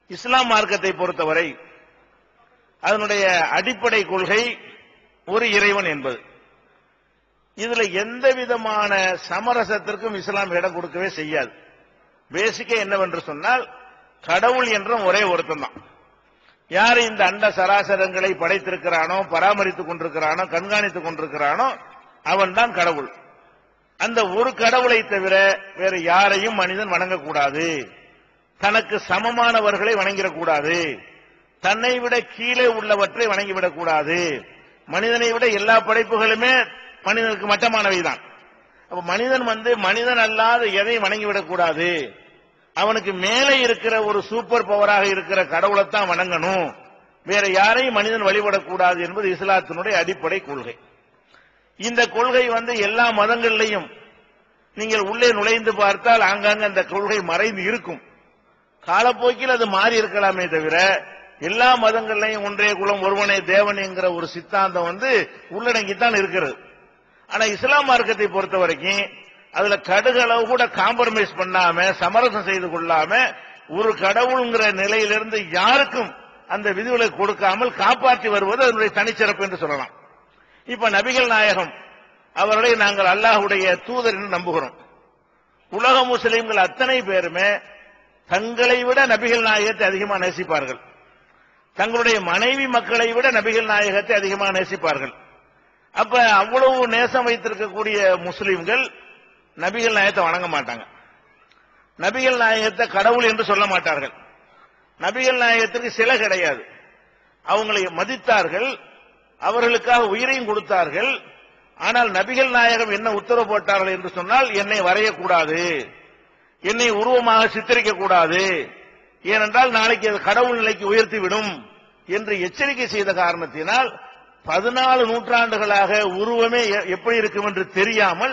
இஸ்லாம் மார்க்கத்தை பொறுத்தவரை அதனுடைய அடிப்படை கொள்கை ஒரு இறைவன் என்பது இதுல எந்த விதமான சமரசத்திற்கும் இஸ்லாம் இடம் கொடுக்கவே செய்யாது பேசிக்கா என்னவென்று சொன்னால் கடவுள் என்றும் ஒரே ஒருத்தன் தான் யார் இந்த அண்ட சராசரங்களை படைத்திருக்கிறானோ பராமரித்துக் கொண்டிருக்கிறானோ கண்காணித்துக் கொண்டிருக்கிறானோ அவன்தான் கடவுள் அந்த ஒரு கடவுளை தவிர வேற யாரையும் மனிதன் வணங்கக்கூடாது தனக்கு சமமானவர்களை வணங்கிடக்கூடாது தன்னை விட கீழே உள்ளவற்றை வணங்கிவிடக் கூடாது மனிதனை விட எல்லா படைப்புகளுமே மனிதனுக்கு மட்டமானவைதான் அப்ப மனிதன் வந்து மனிதன் அல்லாத எதையும் வணங்கிவிடக் கூடாது அவனுக்கு மேலே இருக்கிற ஒரு சூப்பர் பவராக இருக்கிற கடவுளைத்தான் வணங்கணும் வேற யாரையும் மனிதன் வழிபடக்கூடாது என்பது இஸ்லாத்தினுடைய அடிப்படை கொள்கை இந்த கொள்கை வந்து எல்லா மதங்கள்லையும் நீங்கள் உள்ளே நுழைந்து பார்த்தால் ஆங்காங்க அந்த கொள்கை மறைந்து இருக்கும் காலப்போக்கில் அது மாறி இருக்கலாமே தவிர எல்லா மதங்கள்லையும் ஒன்றே குலம் ஒருவனே தேவன் என்கிற ஒரு சித்தாந்தம் வந்து உள்ளடங்கித்தான் இருக்கிறது ஆனா இஸ்லாம் மார்க்கத்தை பொறுத்த வரைக்கும் அதுல கடுகளவு கூட காம்ப்ரமைஸ் பண்ணாம சமரசம் செய்து கொள்ளாம ஒரு கடவுள்ங்கிற நிலையிலிருந்து யாருக்கும் அந்த விதிகளை கொடுக்காமல் காப்பாற்றி வருவது அதனுடைய தனிச்சிறப்பு என்று சொல்லலாம் இப்ப நபிகள் நாயகம் அவர்களை நாங்கள் அல்லாஹுடைய தூதர் என்று நம்புகிறோம் உலக முஸ்லிம்கள் அத்தனை பேருமே தங்களை விட நபிகள் நாயகத்தை அதிகமாக நேசிப்பார்கள் தங்களுடைய மனைவி மக்களை விட நபிகள் நாயகத்தை அதிகமாக நேசிப்பார்கள் அப்ப அவ்வளவு நேசம் வைத்திருக்கக்கூடிய முஸ்லிம்கள் நபிகள் நாயகத்தை வணங்க மாட்டாங்க நபிகள் நாயகத்தை கடவுள் என்று சொல்ல மாட்டார்கள் நபிகள் நாயகத்திற்கு சில கிடையாது அவங்களை மதித்தார்கள் அவர்களுக்காக உயிரையும் கொடுத்தார்கள் ஆனால் நபிகள் நாயகம் என்ன உத்தரவு போட்டார்கள் என்று சொன்னால் என்னை வரையக்கூடாது என்னை உருவமாக சித்தரிக்க கூடாது ஏனென்றால் நாளைக்கு அது கடவுள் நிலைக்கு உயர்த்திவிடும் என்று எச்சரிக்கை செய்த காரணத்தினால் பதினாலு நூற்றாண்டுகளாக உருவமே எ- எப்படி இருக்கும் என்று தெரியாமல்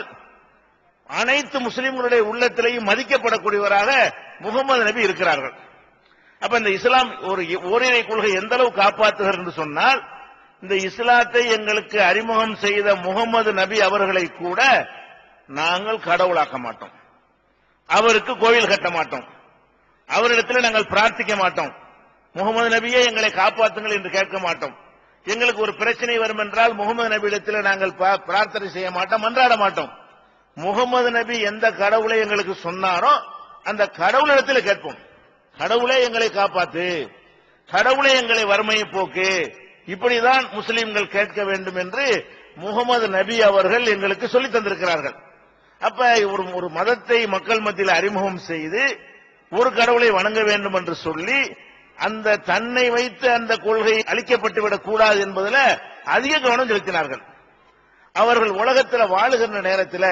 அனைத்து முஸ்லிம்களுடைய உள்ளத்திலேயும் மதிக்கப்படக்கூடியவராக முகமது நபி இருக்கிறார்கள் அப்ப இந்த இஸ்லாம் ஒரு ஓரிரை கொள்கை எந்த அளவு காப்பாற்றுகிறது என்று சொன்னால் இந்த இஸ்லாத்தை எங்களுக்கு அறிமுகம் செய்த முகமது நபி அவர்களை கூட நாங்கள் கடவுளாக்க மாட்டோம் அவருக்கு கோவில் கட்ட மாட்டோம் அவரிடத்தில் நாங்கள் பிரார்த்திக்க மாட்டோம் முகமது நபியே எங்களை காப்பாற்றுங்கள் என்று கேட்க மாட்டோம் எங்களுக்கு ஒரு பிரச்சனை வரும் என்றால் முகமது நபியிடத்தில் நாங்கள் பா- பிரார்த்தனை செய்ய மாட்டோம் மன்றாட மாட்டோம் முகமது நபி எந்த கடவுளை எங்களுக்கு சொன்னாரோ அந்த கடவுளிடத்தில் கேட்போம் கடவுளே எங்களை காப்பாத்து கடவுளே எங்களை வறுமையை போக்கு இப்படிதான் முஸ்லிம்கள் கேட்க வேண்டும் என்று முகமது நபி அவர்கள் எங்களுக்கு சொல்லித் தந்திருக்கிறார்கள் அப்ப ஒரு ஒரு மதத்தை மக்கள் மத்தியில் அறிமுகம் செய்து ஒரு கடவுளை வணங்க வேண்டும் என்று சொல்லி அந்த தன்னை வைத்து அந்த கொள்கை அளிக்கப்பட்டு விடக் கூடாது என்பதில் அதிக கவனம் செலுத்தினார்கள் அவர்கள் உலகத்தில் வாழுகின்ற நேரத்தில்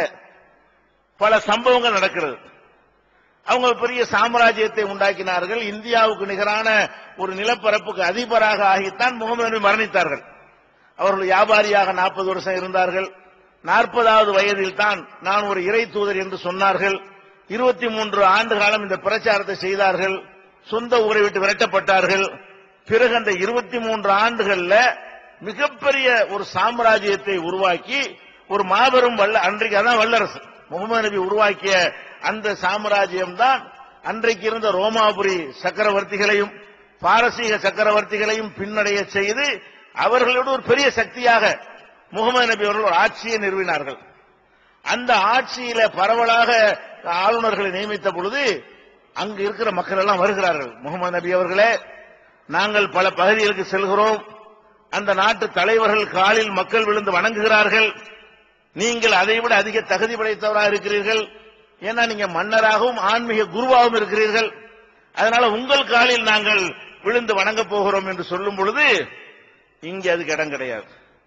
பல சம்பவங்கள் நடக்கிறது அவங்க பெரிய சாம்ராஜ்யத்தை உண்டாக்கினார்கள் இந்தியாவுக்கு நிகரான ஒரு நிலப்பரப்புக்கு அதிபராக ஆகித்தான் முகமது நபி மரணித்தார்கள் அவர்கள் வியாபாரியாக நாற்பது வருஷம் இருந்தார்கள் நாற்பதாவது வயதில் தான் நான் ஒரு இறை தூதர் என்று சொன்னார்கள் இருபத்தி மூன்று ஆண்டு காலம் இந்த பிரச்சாரத்தை செய்தார்கள் சொந்த ஊரை விட்டு விரட்டப்பட்டார்கள் பிறகு அந்த இருபத்தி மூன்று ஆண்டுகள்ல மிகப்பெரிய ஒரு சாம்ராஜ்யத்தை உருவாக்கி ஒரு மாபெரும் வல்ல அன்றைக்கு அதான் வல்லரசு முகமது நபி உருவாக்கிய அந்த சாம்ராஜ்யம் தான் அன்றைக்கு இருந்த ரோமாபுரி சக்கரவர்த்திகளையும் பாரசீக சக்கரவர்த்திகளையும் பின்னடைய செய்து அவர்களோடு ஒரு பெரிய சக்தியாக முகமது நபி அவர்கள் ஒரு ஆட்சியை நிறுவினார்கள் அந்த ஆட்சியில பரவலாக ஆளுநர்களை நியமித்த பொழுது அங்கு இருக்கிற மக்கள் எல்லாம் வருகிறார்கள் முகமது நபி அவர்களே நாங்கள் பல பகுதிகளுக்கு செல்கிறோம் அந்த நாட்டு தலைவர்கள் காலில் மக்கள் விழுந்து வணங்குகிறார்கள் நீங்கள் அதைவிட அதிக தகுதி படைத்தவராக இருக்கிறீர்கள் ஏன்னா நீங்க மன்னராகவும் ஆன்மீக குருவாகவும் இருக்கிறீர்கள் அதனால உங்கள் காலில் நாங்கள் விழுந்து வணங்க போகிறோம் என்று சொல்லும் பொழுது இங்கே அதுக்கு இடம் கிடையாது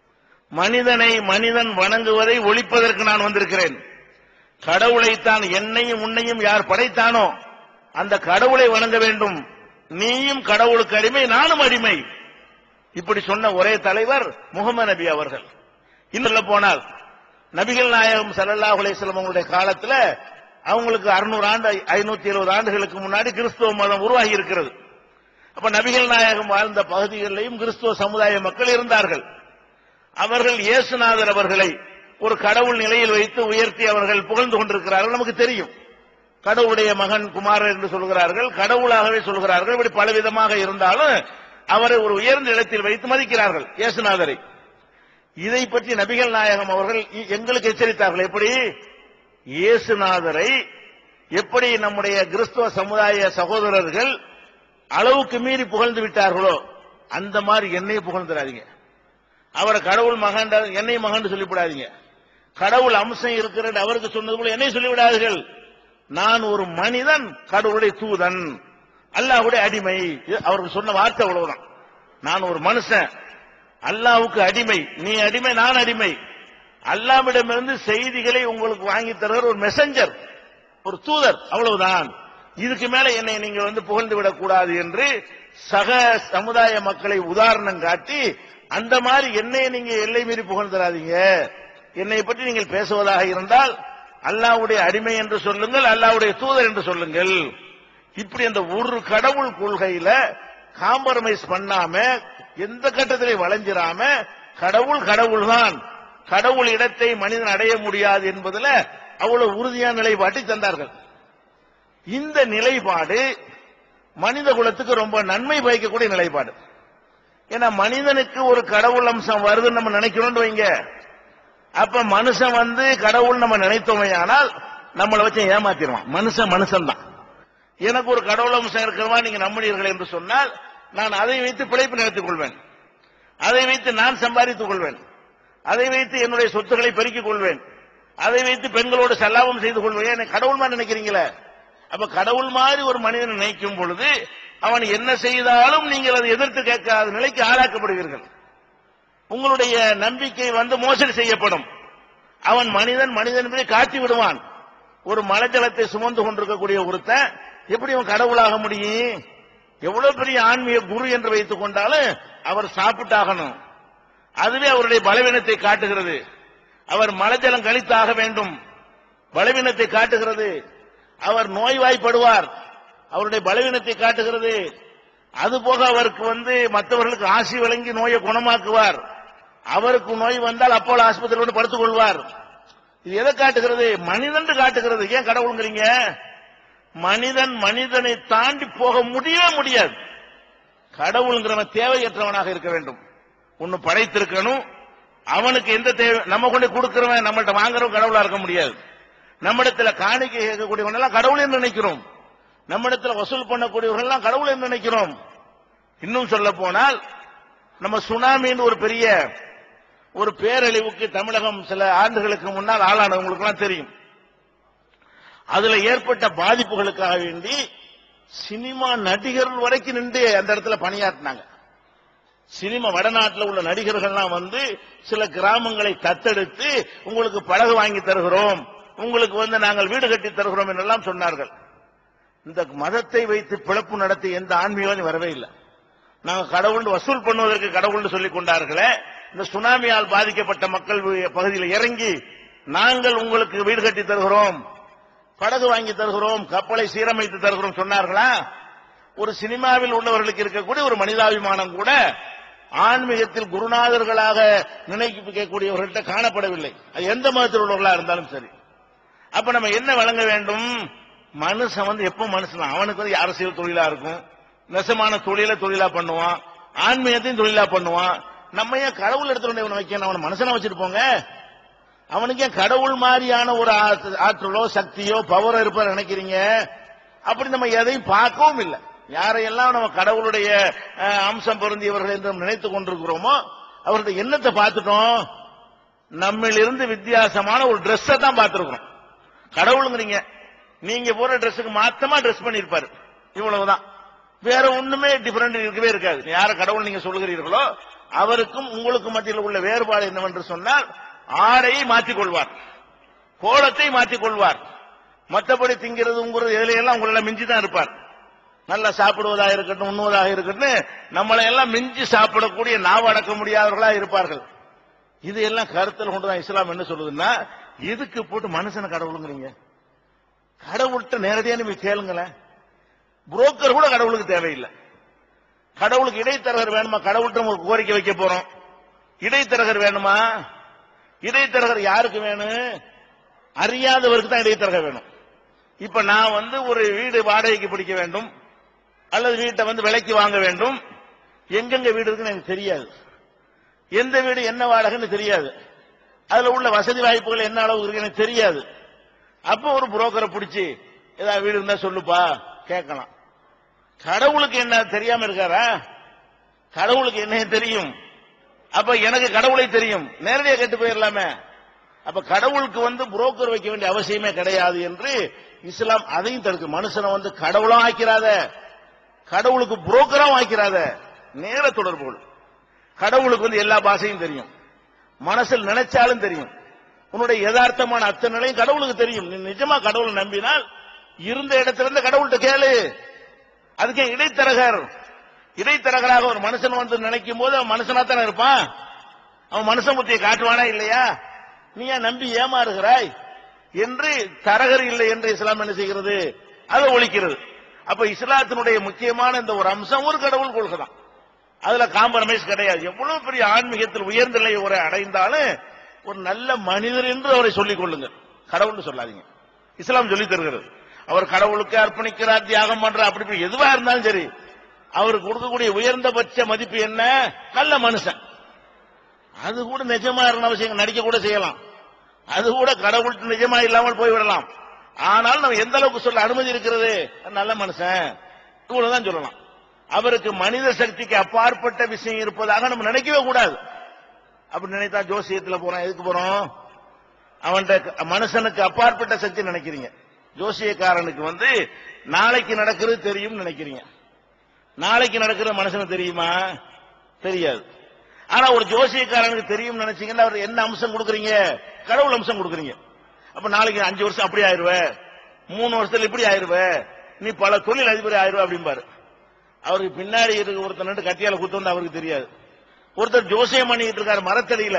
மனிதனை மனிதன் வணங்குவதை ஒழிப்பதற்கு நான் வந்திருக்கிறேன் கடவுளைத்தான் என்னையும் உன்னையும் யார் படைத்தானோ அந்த கடவுளை வணங்க வேண்டும் நீயும் கடவுளுக்கு அடிமை நானும் அடிமை இப்படி சொன்ன ஒரே தலைவர் முகமது நபி அவர்கள் இன்னும் போனால் நபிகள் நாயகம் ஸல்லல்லாஹு அலைஹி வஸல்லம் அவங்களுடைய காலத்துல அவங்களுக்கு 600 ஆண்டு 570 எழுபது ஆண்டுகளுக்கு முன்னாடி கிறிஸ்துவ மதம் உருவாகி இருக்கிறது அப்ப நபிகள் நாயகம் வாழ்ந்த பகுதிகளிலும் கிறிஸ்துவ சமுதாய மக்கள் இருந்தார்கள் அவர்கள் இயேசுநாதர் அவர்களை ஒரு கடவுள் நிலையில் வைத்து உயர்த்தி அவர்கள் புகழ்ந்து கொண்டிருக்கிறார்கள் நமக்கு தெரியும் கடவுளுடைய மகன் குமாரர் என்று சொல்கிறார்கள் கடவுளாகவே சொல்கிறார்கள் இப்படி பலவிதமாக இருந்தாலும் அவரை ஒரு உயர்ந்த இடத்தில் வைத்து மதிக்கிறார்கள் இயேசுநாதரை இதை பற்றி நபிகள் நாயகம் அவர்கள் இ- எங்களுக்கு எச்சரித்தார்கள் எப்படி இயேசுநாதரை எப்படி நம்முடைய கிறிஸ்துவ சமுதாய சகோதரர்கள் அளவுக்கு மீறி புகழ்ந்து விட்டார்களோ அந்த மாதிரி என்னைய புகழ்ந்துடாதீங்க அவரை கடவுள் மகன் என்னை மகன் சொல்லிவிடாதீங்க கடவுள் அம்சம் இருக்கிறது அவருக்கு சொன்னது போல என்னை சொல்லிவிடாதீர்கள் நான் ஒரு மனிதன் கடவுளுடைய தூதன் அல்லாஹ்வுடைய அடிமை இது அவருக்கு சொன்ன வார்த்தை அவ்வளவுதான் நான் ஒரு மனுஷன் அல்லாஹ்வுக்கு அடிமை நீ அடிமை நான் அடிமை அல்லாவிடமிருந்து செய்திகளை உங்களுக்கு வாங்கி தருகிற ஒரு மெசஞ்சர் ஒரு தூதர் அவ்வளவுதான் இதுக்கு மேல என்னை நீங்க வந்து புகழ்ந்து விடக்கூடாது என்று சக சமுதாய மக்களை உதாரணம் காட்டி அந்த மாதிரி என்னை நீங்க எல்லை மீறி புகழ்ந்துடாதீங்க என்னை பற்றி நீங்கள் பேசுவதாக இருந்தால் அல்லாஹ்வுடைய அடிமை என்று சொல்லுங்கள் அல்லாஹ்வுடைய தூதர் என்று சொல்லுங்கள் இப்படி அந்த ஒரு கடவுள் கொள்கையில காம்ப்ரமைஸ் பண்ணாம எந்த கட்டத்திலே வளைஞ்சிராம கடவுள் கடவுள் தான் கடவுள் இடத்தை மனிதன் அடைய முடியாது என்பதுல அவ்வளவு உறுதியான நிலைப்பாட்டை தந்தார்கள் இந்த நிலைப்பாடு மனித குலத்துக்கு ரொம்ப நன்மை பயக்கக்கூடிய நிலைப்பாடு ஏன்னா மனிதனுக்கு ஒரு கடவுள் அம்சம் வருதுன்னு நம்ம நினைக்கிறோம்னு வைங்க அப்ப மனுஷன் வந்து கடவுள் நம்ம நினைத்தோமையானால் நம்மளை வச்சு ஏமாத்திடுவான் மனுஷன் மனுஷன் தான் எனக்கு ஒரு கடவுள் அம்சம் இருக்கிறவா நீங்க நம்பினீர்கள் என்று சொன்னால் நான் அதை வைத்து பிழைப்பு நடத்திக் கொள்வேன் அதை வைத்து நான் சம்பாதித்துக் கொள்வேன் அதை வைத்து என்னுடைய சொத்துக்களை பெருக்கிக் கொள்வேன் அதை வைத்து பெண்களோடு சல்லாபம் செய்து கொள்வேன் என்னை கடவுள் மாதிரி நினைக்கிறீங்களே அப்ப கடவுள் மாதிரி ஒரு மனிதனை நினைக்கும் பொழுது அவன் என்ன செய்தாலும் நீங்கள் அதை எதிர்த்து கேட்காத நிலைக்கு ஆளாக்கப்படுவீர்கள் உங்களுடைய நம்பிக்கை வந்து மோசடி செய்யப்படும் அவன் மனிதன் மனிதன் என்பதை காட்டி விடுவான் ஒரு மலஜலத்தை சுமந்து கொண்டிருக்கக்கூடிய ஒருத்தன் எப்படி அவன் கடவுளாக முடியும் எவ்வளவு பெரிய ஆன்மீக குரு என்று வைத்துக் கொண்டாலும் அவர் சாப்பிட்டாகணும் அதுவே அவருடைய பலவீனத்தை காட்டுகிறது அவர் மலஜலம் கழித்தாக வேண்டும் பலவீனத்தை காட்டுகிறது அவர் நோய்வாய்ப்படுவார் அவருடைய பலவீனத்தை காட்டுகிறது அதுபோக அவருக்கு வந்து மற்றவர்களுக்கு ஆசி வழங்கி நோயை குணமாக்குவார் அவருக்கு நோய் வந்தால் அப்போலோ ஆஸ்பத்திரியில் வந்து படுத்துக் கொள்வார் இது எதை காட்டுகிறது மனிதன் காட்டுகிறது ஏன் கடவுளுங்கிறீங்க மனிதன் மனிதனை தாண்டி போக முடியவே முடியாது கடவுளுங்கிறவன் தேவையற்றவனாக இருக்க வேண்டும் ஒன்னு படைத்திருக்கணும் அவனுக்கு எந்த தேவை நம்ம கொண்டு கொடுக்கிறவன் நம்மள்ட்ட வாங்குறவன் கடவுளா இருக்க முடியாது நம்மிடத்துல காணிக்கை கேட்கக்கூடியவன் எல்லாம் கடவுள் என்று நினைக்கிறோம் நம்மிடத்துல வசூல் பண்ணக்கூடியவர்கள் எல்லாம் கடவுள் என்று நினைக்கிறோம் இன்னும் சொல்ல போனால் நம்ம சுனாமின்னு ஒரு பெரிய ஒரு பேரழிவுக்கு தமிழகம் சில ஆண்டுகளுக்கு முன்னால் ஆளானவங்களுக்கு எல்லாம் தெரியும் அதுல ஏற்பட்ட பாதிப்புகளுக்காக வேண்டி சினிமா நடிகர்கள் வரைக்கும் நின்று அந்த இடத்துல பணியாற்றினாங்க சினிமா வடநாட்டில் உள்ள நடிகர்கள்லாம் வந்து சில கிராமங்களை தத்தெடுத்து உங்களுக்கு படகு வாங்கி தருகிறோம் உங்களுக்கு வந்து நாங்கள் வீடு கட்டி தருகிறோம் என்றெல்லாம் சொன்னார்கள் இந்த மதத்தை வைத்து பிழப்பு நடத்தி எந்த ஆன்மீகம் வரவே இல்லை நாங்க கடவுள் வசூல் பண்ணுவதற்கு கடவுள் சொல்லிக் கொண்டார்களே இந்த சுனாமியால் பாதிக்கப்பட்ட மக்கள் பகுதியில் இறங்கி நாங்கள் உங்களுக்கு வீடு கட்டி தருகிறோம் படகு வாங்கி தருகிறோம் கப்பலை சீரமைத்து தருகிறோம் சொன்னார்களா ஒரு சினிமாவில் உள்ளவர்களுக்கு இருக்கக்கூடிய ஒரு மனிதாபிமானம் கூட ஆன்மீகத்தில் குருநாதர்களாக நினைக்கக்கூடியவர்கள்ட்ட காணப்படவில்லை அது எந்த மதத்தில் உள்ளவர்களா இருந்தாலும் சரி அப்ப நம்ம என்ன வழங்க வேண்டும் மனுஷன் வந்து எப்ப மனுஷன் அவனுக்கு வந்து அரசியல் தொழிலா இருக்கும் நெசமான தொழில தொழிலா பண்ணுவான் ஆன்மீகத்தையும் தொழிலா பண்ணுவான் நம்ம ஏன் கடவுள் எடுத்து இவனை வைக்கணும் அவனை மனுஷனா வச்சுட்டு போங்க அவனுக்கு ஏன் கடவுள் மாதிரியான ஒரு ஆற்று- ஆற்றலோ சக்தியோ பவரோ இருப்பார் நினைக்கிறீங்க அப்படி நம்ம எதையும் பார்க்கவும் இல்லை யாரையெல்லாம் நம்ம கடவுளுடைய அஹ், அம்சம் பொருந்தியவர்கள் என்று நம்ம நினைத்துக் கொண்டிருக்கிறோமோ அவருடைய எண்ணத்தை பார்த்துட்டோம் நம்மிலிருந்து வித்தியாசமான ஒரு Dress-அ தான் பார்த்திருக்கிறோம் கடவுளுங்கிறீங்க நீங்க போற ட்ரெஸ்ஸுக்கு மாத்தமா ட்ரெஸ் பண்ணிருப்பாரு இவ்வளவுதான் வேற ஒண்ணுமே டிஃபரெண்ட் இருக்கவே இருக்காது யார கடவுள் நீங்க சொல்லுகிறீர்களோ அவருக்கும் உங்களுக்கும் மத்தியில் உள்ள வேறுபாடு என்னவென்று சொன்னால் ஆடையை மாற்றிக் கொள்வார் கோலத்தை மாற்றிக் கொள்வார் மற்றபடி திங்கிறது உங்கிறது இதுல எல்லாம் உங்களை மிஞ்சி தான் இருப்பார் நல்லா சாப்பிடுவதாக இருக்கட்டும் உண்ணுவதாக இருக்கட்டும் நம்மளை எல்லாம் மிஞ்சி சாப்பிடக்கூடிய நாவ் அடக்க முடியாதவர்களா இருப்பார்கள் இது எல்லாம் கருத்தில் கொண்டுதான் இஸ்லாம் என்ன சொல்லுதுன்னா எதுக்கு போட்டு மனுஷனை கடவுளுங்கிறீங்க கடவுள்கிட்ட நேரடியா நீங்க கேளுங்களேன் புரோக்கர் கூட கடவுளுக்கு தேவையில்லை கடவுளுக்கு இடைத்தரகர் வேணுமா கடவுள்கிட்ட ஒரு கோரிக்கை வைக்க போறோம் இடைத்தரகர் வேணுமா இடைத்தரகர் யாருக்கு வேணும் அறியாதவருக்கு தான் இடைத்தரகர் வேணும் இப்ப நான் வந்து ஒரு வீடு வாடகைக்கு பிடிக்க வேண்டும் அல்லது வீட்டை வந்து விலைக்கு வாங்க வேண்டும் எங்கெங்க வீடு இருக்குன்னு எனக்கு தெரியாது எந்த வீடு என்ன வாடகைன்னு தெரியாது அதுல உள்ள வசதி வாய்ப்புகள் என்ன அளவு இருக்கு எனக்கு தெரியாது அப்ப ஒரு புரோக்கரை பிடிச்சி ஏதாவது வீடு இருந்தா சொல்லுப்பா கேட்கலாம் கடவுளுக்கு என்ன தெரியாம இருக்காரா கடவுளுக்கு என்ன தெரியும் அப்ப எனக்கு கடவுளை தெரியும் நேரடியா கேட்டு போயிடலாமே அப்ப கடவுளுக்கு வந்து புரோக்கர் வைக்க வேண்டிய அவசியமே கிடையாது என்று இஸ்லாம் அதையும் தடுக்கு மனுஷனை வந்து கடவுளா ஆக்கிறாத கடவுளுக்கு புரோக்கரா ஆக்கிறாத நேர தொடர்பு கொள். கடவுளுக்கு வந்து எல்லா பாஷையும் தெரியும் மனசில் நினைச்சாலும் தெரியும் உன்னுடைய யதார்த்தமான அத்தனை நிலையும் கடவுளுக்கு தெரியும் நீ நிஜமா கடவுளை நம்பினால் இருந்த இடத்துல இருந்து கடவுள்கிட்ட கேளு அதுக்கே இடைத்தரகர் இடைத்தரகராக ஒரு மனுஷன் வந்து நினைக்கும் போது அவன் மனுஷனா தானே இருப்பான் அவன் மனுஷன் புத்தியை காட்டுவானா இல்லையா நீ ஏன் நம்பி ஏமாறுகிறாய் என்று தரகர் இல்லை என்று இஸ்லாம் என்ன செய்கிறது அதை ஒழிக்கிறது அப்ப இஸ்லாத்தினுடைய முக்கியமான இந்த ஒரு அம்சம் ஒரு கடவுள் கொள்கை தான் அதுல காம்ப்ரமைஸ் கிடையாது எவ்வளவு பெரிய ஆன்மீகத்தில் உயர்ந்த நிலையை ஒரு அடைந்தாலும் ஒரு நல்ல மனிதர் என்று அவரை சொல்லிக் கொள்ளுங்கள் கடவுள்னு சொல்லாதீங்க இஸ்லாம் சொல்லி தருகிறது அவர் கடவுளுக்கு அர்ப்பணிக்கிறார் தியாகம் பண்றார் அப்படி இப்படி எதுவா இருந்தாலும் சரி அவருக்கு கொடுக்கக்கூடிய உயர்ந்தபட்ச மதிப்பு என்ன நல்ல மனுஷன் அது கூட நிஜமா இருந்த அவசியம் நடிக்க கூட செய்யலாம் அது கூட கடவுள் நிஜமா இல்லாமல் போய்விடலாம் ஆனால் நம்ம எந்த அளவுக்கு சொல்ல அனுமதி இருக்கிறது நல்ல மனுஷன் இவ்வளவுதான் சொல்லலாம் அவருக்கு மனித சக்திக்கு அப்பாற்பட்ட விஷயம் இருப்பதாக நம்ம நினைக்கவே கூடாது அப்படி நினைத்தா ஜோசியத்துல போறோம் எதுக்கு போறோம் அவன்கிட்ட மனுஷனுக்கு அப்பாற்பட்ட சக்தி நினைக்கிறீங்க ஜோசியக்காரனுக்கு வந்து நாளைக்கு நடக்கிறது தெரியும் நினைக்கிறீங்க நாளைக்கு நடக்கிற மனுஷனுக்கு தெரியுமா தெரியாது ஆனா ஒரு ஜோசியக்காரனுக்கு தெரியும் நினைச்சீங்கன்னா அவர் என்ன அம்சம் கொடுக்குறீங்க கடவுள் அம்சம் கொடுக்குறீங்க அப்ப நாளைக்கு அஞ்சு வருஷம் அப்படி ஆயிருவ மூணு வருஷத்துல இப்படி ஆயிருவ நீ பல தொழில் அதிபர் ஆயிருவ அப்படிம்பாரு அவருக்கு பின்னாடி இருக்க ஒருத்தர் நின்று கத்தியால குத்து வந்து அவருக்கு தெரியாது ஒருத்தர் ஜோசியம் பண்ணிட்டு இருக்காரு மரத்தடியில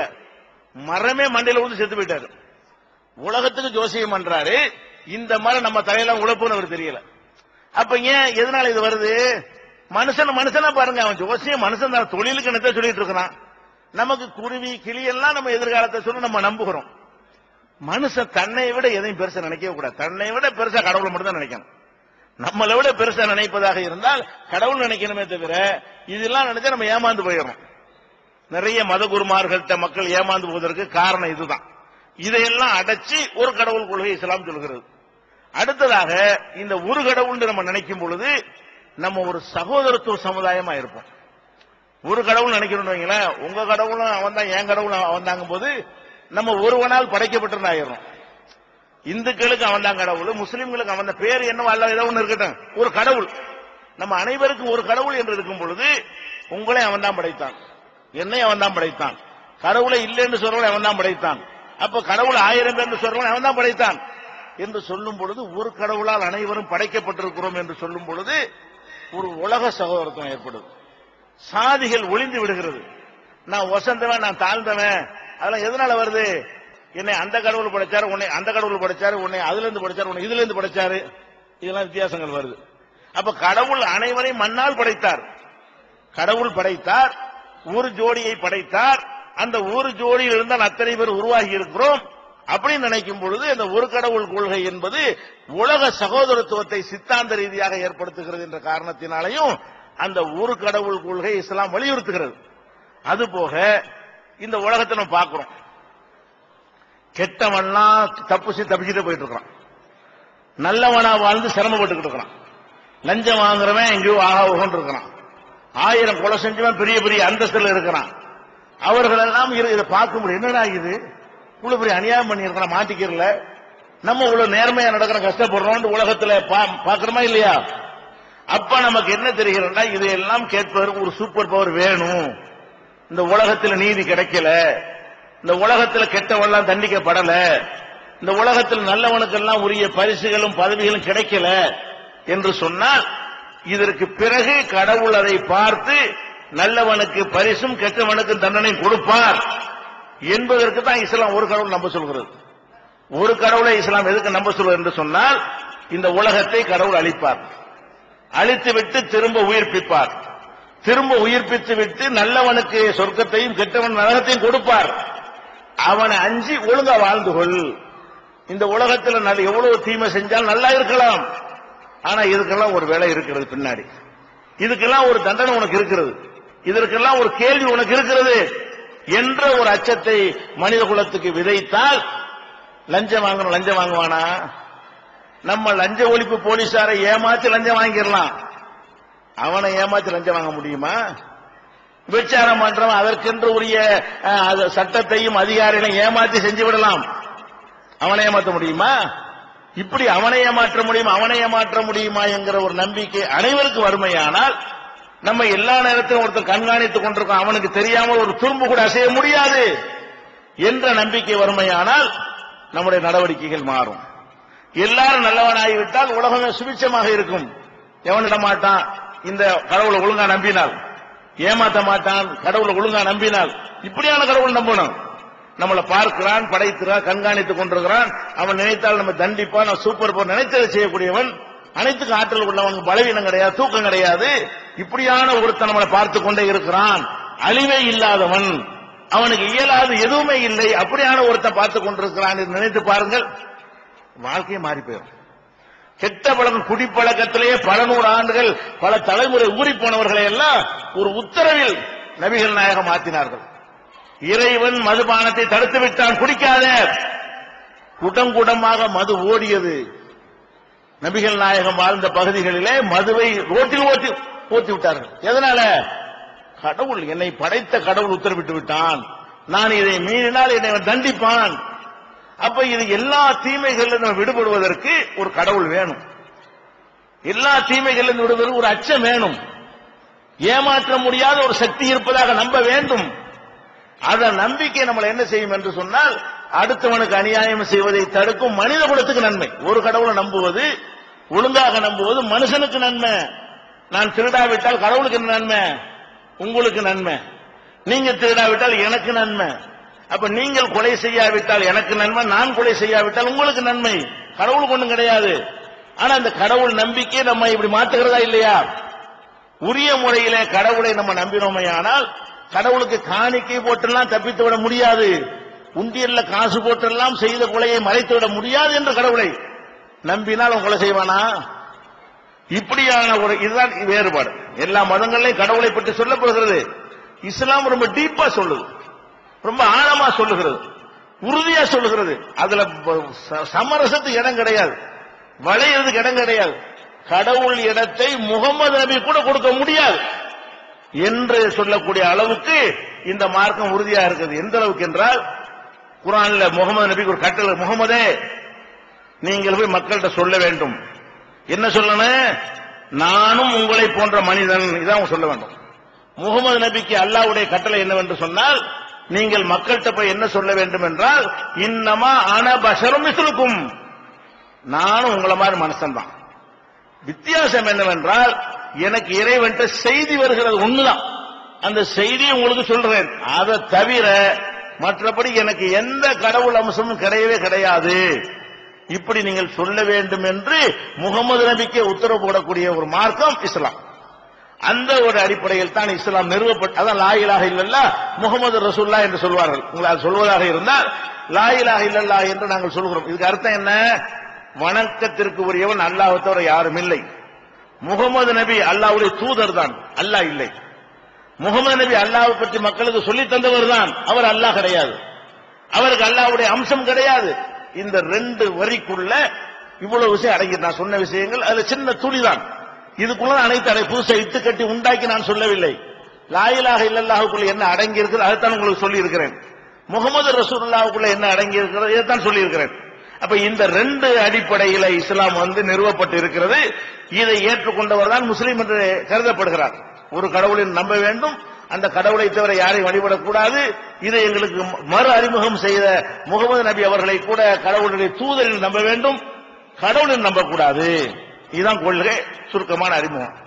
மரமே மண்டையில விழுந்து செத்து போயிட்டாரு உலகத்துக்கு ஜோசியம் பண்றாரு இந்த மரம் நம்ம தலையில உழப்புன்னு அவருக்கு தெரியல அப்ப ஏன் எதனால இது வருது மனுஷன் மனுஷனா பாருங்க அவன் ஜோசியம் மனுஷன் தான் தொழிலுக்கு என்னத்த சொல்லிட்டு இருக்கிறான் நமக்கு குருவி கிளி எல்லாம் நம்ம எதிர்காலத்தை சொல்லி நம்ம நம்புகிறோம் மனுஷன் தன்னை விட எதையும் பெருசா நினைக்கவே கூடாது தன்னை விட பெருசா கடவுளை மட்டும் தான் நினைக்கணும் நம்மளை விட பெருசா நினைப்பதாக இருந்தால் கடவுள் நினைக்கணுமே தவிர இதெல்லாம் நினைச்சா நம்ம ஏமாந்து போயிடுறோம் நிறைய மத குருமார்கள்ட்ட மக்கள் ஏமாந்து போவதற்கு காரணம் இதுதான் இதையெல்லாம் அடைச்சி ஒரு கடவுள் கொள்கை இஸ்லாம் சொல்கிறது அடுத்ததாக இந்த ஒரு கடவுள் நம்ம நினைக்கும் பொழுது நம்ம ஒரு சகோதரத்துவ சமுதாயமா இருப்போம் ஒரு கடவுள் நினைக்கணும்னு வைங்களேன் உங்க கடவுளும் அவன் தான் என் கடவுளும் அவன் தாங்கும் போது நம்ம ஒருவனால் படைக்கப்பட்டு ஆயிரும் இந்துக்களுக்கு அவன் தான் கடவுள் முஸ்லிம்களுக்கு அவன் தான் பேர் என்னவோ அல்ல ஏதோ ஒன்று இருக்கட்டும் ஒரு கடவுள் நம்ம அனைவருக்கும் ஒரு கடவுள் என்று இருக்கும் பொழுது உங்களை அவன் தான் படைத்தான் என்னை அவன் தான் படைத்தான் கடவுளை இல்லைன்னு சொல்றவனை அவன் தான் படைத்தான் அப்ப கடவுள் ஆயிரம் பேர் சொல்றவனை அவன் தான் படைத்தான் என்று சொல்லும் பொழுது ஒரு கடவுளால் அனைவரும் படைக்கப்பட்டிருக்கிறோம் என்று சொல்லும் பொழுது ஒரு உலக சகோதரத்துவம் ஏற்படுது சாதிகள் ஒளிந்து விடுகிறது நான் வசந்தவன் நான் தாழ்ந்தவன் அதெல்லாம் எதனால வருது என்னை அந்த கடவுள் படைச்சாரு உன்னை அந்த கடவுள் படைச்சாரு உன்னை அதுல இருந்து படைச்சாரு உன்னை இதுல இருந்து படைச்சாரு இதெல்லாம் வித்தியாசங்கள் வருது அப்ப கடவுள் அனைவரையும் மண்ணால் படைத்தார் கடவுள் படைத்தார் ஒரு ஜோடியை படைத்தார் அந்த ஒரு ஜோடியில் இருந்தால் அத்தனை பேர் உருவாகி இருக்கிறோம் அப்படின்னு நினைக்கும் பொழுது அந்த ஒரு கடவுள் கொள்கை என்பது உலக சகோதரத்துவத்தை சித்தாந்த ரீதியாக ஏற்படுத்துகிறது என்ற காரணத்தினாலையும் அந்த ஒரு கடவுள் கொள்கை இஸ்லாம் வலியுறுத்துகிறது அதுபோக இந்த உலகத்தை நம்ம பார்க்கிறோம் கெட்டவன்லாம் தப்பிச்சு தப்பிச்சுட்டு போயிட்டு இருக்கிறான் நல்லவனா வாழ்ந்து சிரமப்பட்டுக்கிட்டு இருக்கிறான் லஞ்சம் வாங்குறவன் எங்கேயோ ஆகா உகன்று இருக்கிறான் ஆயிரம் கொலை செஞ்சவன் பெரிய பெரிய அந்தஸ்துல இருக்கிறான் அவர்கள் எல்லாம் இரு- இதை பார்க்க முடியும் என்னடா இது இவ்வளவு பெரிய அநியாயம் பண்ணியிருக்கிறான் மாட்டிக்கிறல நம்ம இவ்வளவு நேர்மையா நடக்கிற கஷ்டப்படுறோம் உலகத்துல பா- பார்க்கிறோமா இல்லையா அப்ப நமக்கு என்ன தெரிகிறதா இதையெல்லாம் கேட்பதற்கு ஒரு சூப்பர் பவர் வேணும் இந்த உலகத்துல நீதி கிடைக்கல இந்த உலகத்துல கெட்டவெல்லாம் தண்டிக்கப்படல இந்த உலகத்தில் நல்லவனுக்கெல்லாம் உரிய பரிசுகளும் பதவிகளும் கிடைக்கல என்று சொன்னால் இதற்கு பிறகு கடவுள் அதை பார்த்து நல்லவனுக்கு பரிசும் கெட்டவனுக்கு தண்டனை கொடுப்பார் என்பதற்கு தான் இஸ்லாம் ஒரு கடவுள் நம்ப சொல்கிறது ஒரு கடவுளை இஸ்லாம் எதுக்கு நம்ப சொல்வது என்று சொன்னால் இந்த உலகத்தை கடவுள் அழிப்பார் அழித்து விட்டு திரும்ப உயிர்ப்பிப்பார் திரும்ப உயிர்ப்பித்து விட்டு நல்லவனுக்கு சொர்க்கத்தையும் கெட்டவன் நரகத்தையும் கொடுப்பார் அவனை அஞ்சி ஒழுங்கா வாழ்ந்து கொள் இந்த உலகத்துல நல்ல எவ்வளவு தீமை செஞ்சால் நல்லா இருக்கலாம் ஆனா இதுக்கெல்லாம் ஒரு வேலை இருக்கிறது பின்னாடி இதுக்கெல்லாம் ஒரு தண்டனை உனக்கு இருக்கிறது இதற்கெல்லாம் ஒரு கேள்வி உனக்கு இருக்கிறது என்ற ஒரு அச்சத்தை மனித குலத்துக்கு விதைத்தால் லஞ்சம் வாங்கணும் லஞ்சம் வாங்குவானா நம்ம லஞ்ச ஒழிப்பு போலீசாரை ஏமாத்தி லஞ்சம் வாங்கிடலாம் அவனை ஏமாத்தி லஞ்சம் வாங்க முடியுமா விபச்சாரம் பண்றவன் அதற்கென்று உரிய அஹ், அது சட்டத்தையும் அதிகாரிகளையும் ஏமாத்தி செஞ்சு விடலாம் அவனை ஏமாற்ற முடியுமா இப்படி அவனை ஏமாற்ற முடியுமா அவனை ஏமாற்ற முடியுமா என்கிற ஒரு நம்பிக்கை அனைவருக்கும் வறுமையானால் நம்ம எல்லா நேரத்திலும் ஒருத்தர் கண்காணித்துக் கொண்டிருக்கோம் அவனுக்கு தெரியாமல் ஒரு துரும்பு கூட அசைய முடியாது என்ற நம்பிக்கை வறுமையானால் நம்முடைய நடவடிக்கைகள் மாறும் எல்லாரும் நல்லவனாகிவிட்டால் உலகமே சுபிட்சமாக இருக்கும் எவனிட மாட்டான் இந்த கடவுளை ஒழுங்கா நம்பினால் ஏமாத்த மாட்டான் கடவுளை ஒழுங்கா நம்பினால் இப்படியான கடவுள் நம்பணும் நம்மளை பார்க்கிறான் படைக்கிறான் கண்காணித்துக் கொண்டிருக்கிறான் அவன் நினைத்தால் நம்ம தண்டிப்பான் அவன் சூப்பர் பவர் நினைத்ததை செய்யக்கூடியவன் அனைத்துக்கும் ஆற்றல் உள்ளவனுக்கு பலவீனம் கிடையாது தூக்கம் கிடையாது இப்படியான ஒருத்தன் நம்மளை பார்த்து கொண்டே இருக்கிறான் அழிவே இல்லாதவன் அவனுக்கு இயலாது எதுவுமே இல்லை அப்படியான ஒருத்தன் பார்த்து கொண்டிருக்கிறான் என்று நினைத்து பாருங்கள் வாழ்க்கையே மாறி போயிடும் கெட்ட பழக்கம் குடிப்பழக்கத்திலேயே பல நூறு ஆண்டுகள் பல தலைமுறை ஊறி போனவர்களை எல்லாம் ஒரு உத்தரவில் நபிகள் நாயகம் மாற்றினார்கள் இறைவன் மதுபானத்தை தடுத்து விட்டான் குடிக்காத குடம் குடமாக மது ஓடியது நபிகள் நாயகம் வாழ்ந்த பகுதிகளிலே மதுவை ரோட்டில் ஓட்டி ஓட்டி விட்டார்கள் எதனால கடவுள் என்னை படைத்த கடவுள் உத்தரவிட்டு விட்டான் நான் இதை மீறினால் என்னை அவன் தண்டிப்பான் அப்ப இது எல்லா தீமைகளிலும் நம்ம விடுபடுவதற்கு ஒரு கடவுள் வேணும் எல்லா தீமைகளிலும் விடுவதற்கு ஒரு அச்சம் வேணும் ஏமாற்ற முடியாத ஒரு சக்தி இருப்பதாக நம்ப வேண்டும் அத நம்பிக்கை நம்மளை என்ன செய்யும் என்று சொன்னால் அடுத்தவனுக்கு அநியாயம் செய்வதை தடுக்கும் மனித குலத்துக்கு நன்மை ஒரு கடவுளை நம்புவது ஒழுங்காக நம்புவது மனுஷனுக்கு நன்மை நான் திருடாவிட்டால் கடவுளுக்கு என்ன நன்மை உங்களுக்கு நன்மை நீங்க திருடாவிட்டால் எனக்கு நன்மை அப்ப நீங்கள் கொலை செய்யாவிட்டால் எனக்கு நன்மை நான் கொலை செய்யாவிட்டால் உங்களுக்கு நன்மை கடவுளுக்கு ஒண்ணும் கிடையாது ஆனா அந்த கடவுள் நம்பிக்கை நம்ம இப்படி மாத்துகிறதா இல்லையா உரிய முறையிலே கடவுளை நம்ம நம்பினோமையானால் கடவுளுக்கு காணிக்கை போட்டெல்லாம் தப்பித்து விட முடியாது உண்டியல்ல காசு போட்டெல்லாம் செய்த கொலையை மறைத்து விட முடியாது என்று கடவுளை நம்பினால் அவன் கொலை செய்வானா இப்படியான ஒரு இதுதான் வேறுபாடு எல்லா மதங்களையும் கடவுளை பற்றி சொல்லப்படுகிறது இஸ்லாம் ரொம்ப டீப்பா சொல்லுது ரொம்ப ஆழமா சொல்லுகிறது உறுதியா சொல்லுகிறது அதுல ப- ச- சமரசத்துக்கு இடம் கிடையாது வளையறதுக்கு இடம் கிடையாது கடவுள் இடத்தை முகமது நபி கூட கொடுக்க முடியாது என்று சொல்லக்கூடிய அளவுக்கு இந்த மார்க்கம் உறுதியா இருக்குது எந்த அளவுக்கு என்றால் குரான்ல முகமது நபிக்கு ஒரு கட்டளை முகமதே நீங்கள் போய் மக்கள்கிட்ட சொல்ல வேண்டும் என்ன சொல்லணும் நானும் உங்களை போன்ற மனிதன் இதான் அவங்க சொல்ல வேண்டும் முகமது நபிக்கு அல்லாஹ்வுடைய கட்டளை என்னவென்று சொன்னால் நீங்கள் மக்கள்கிட்ட போய் என்ன சொல்ல வேண்டும் என்றால் இன்னமா அன பஷரும் மிஸ்லுக்கும் நானும் உங்களை மாதிரி மனுஷன் தான் வித்தியாசம் என்னவென்றால் எனக்கு இறைவன்ட்ட செய்தி வருகிறது ஒண்ணுதான் அந்த செய்தியை உங்களுக்கு சொல்றேன் அதை தவிர மற்றபடி எனக்கு எந்த கடவுள் அம்சமும் கிடையவே கிடையாது இப்படி நீங்கள் சொல்ல வேண்டும் என்று முகமது நபிக்கே உத்தரவு போடக்கூடிய ஒரு மார்க்கம் இஸ்லாம் அந்த ஒரு அடிப்படையில் தான் இஸ்லாம் நிறுவப்பட்ட அதான் லாயிலாக இல்லல்லா முகமது ரசூல்லா என்று சொல்வார்கள் உங்களை அது சொல்வதாக இருந்தால் லாயிலாக இல்லல்லா என்று நாங்கள் சொல்கிறோம் இதுக்கு அர்த்தம் என்ன வணக்கத்திற்கு உரியவன் அல்லாஹ் தவிர யாரும் இல்லை முகமது நபி அல்லாஹ்வுடைய தூதர் தான் அல்லாஹ் இல்லை முகமது நபி அல்லாஹ்வை பற்றி மக்களுக்கு சொல்லி தந்தவர் தான் அவர் அல்லாஹ் கிடையாது அவருக்கு அல்லாஹ்வுடைய அம்சம் கிடையாது இந்த ரெண்டு வரிக்குள்ள இவ்வளவு விஷயம் அடங்கி நான் சொன்ன விஷயங்கள் அதுல சின்ன துளிதான் இதுக்குள்ள அனைத்து அடை புதுசை இட்டு கட்டி உண்டாக்கி நான் சொல்லவில்லை லாயிலாக இல்லல்லாஹுக்குள்ள என்ன அடங்கி இருக்குது அதைத்தான் உங்களுக்கு சொல்லி இருக்கிறேன் முகமது ரசூலுல்லாஹுக்குள்ள என்ன அடங்கி இருக்கிறது இதைத்தான் சொல்லி இருக்கிறேன் அப்ப இந்த ரெண்டு அடிப்படையில இஸ்லாம் வந்து நிறுவப்பட்டு இருக்கிறது இதை ஏற்றுக்கொண்டவர் தான் முஸ்லீம் என்று கருதப்படுகிறார் ஒரு கடவுளை நம்ப வேண்டும் அந்த கடவுளை தவிர யாரையும் வழிபடக்கூடாது இதை எங்களுக்கு மறு அறிமுகம் செய்த முகமது நபி அவர்களை கூட கடவுளுடைய தூதரில் நம்ப வேண்டும் கடவுளில் நம்பக்கூடாது இதுதான் கொள்கை சுருக்கமான அறிமுகம்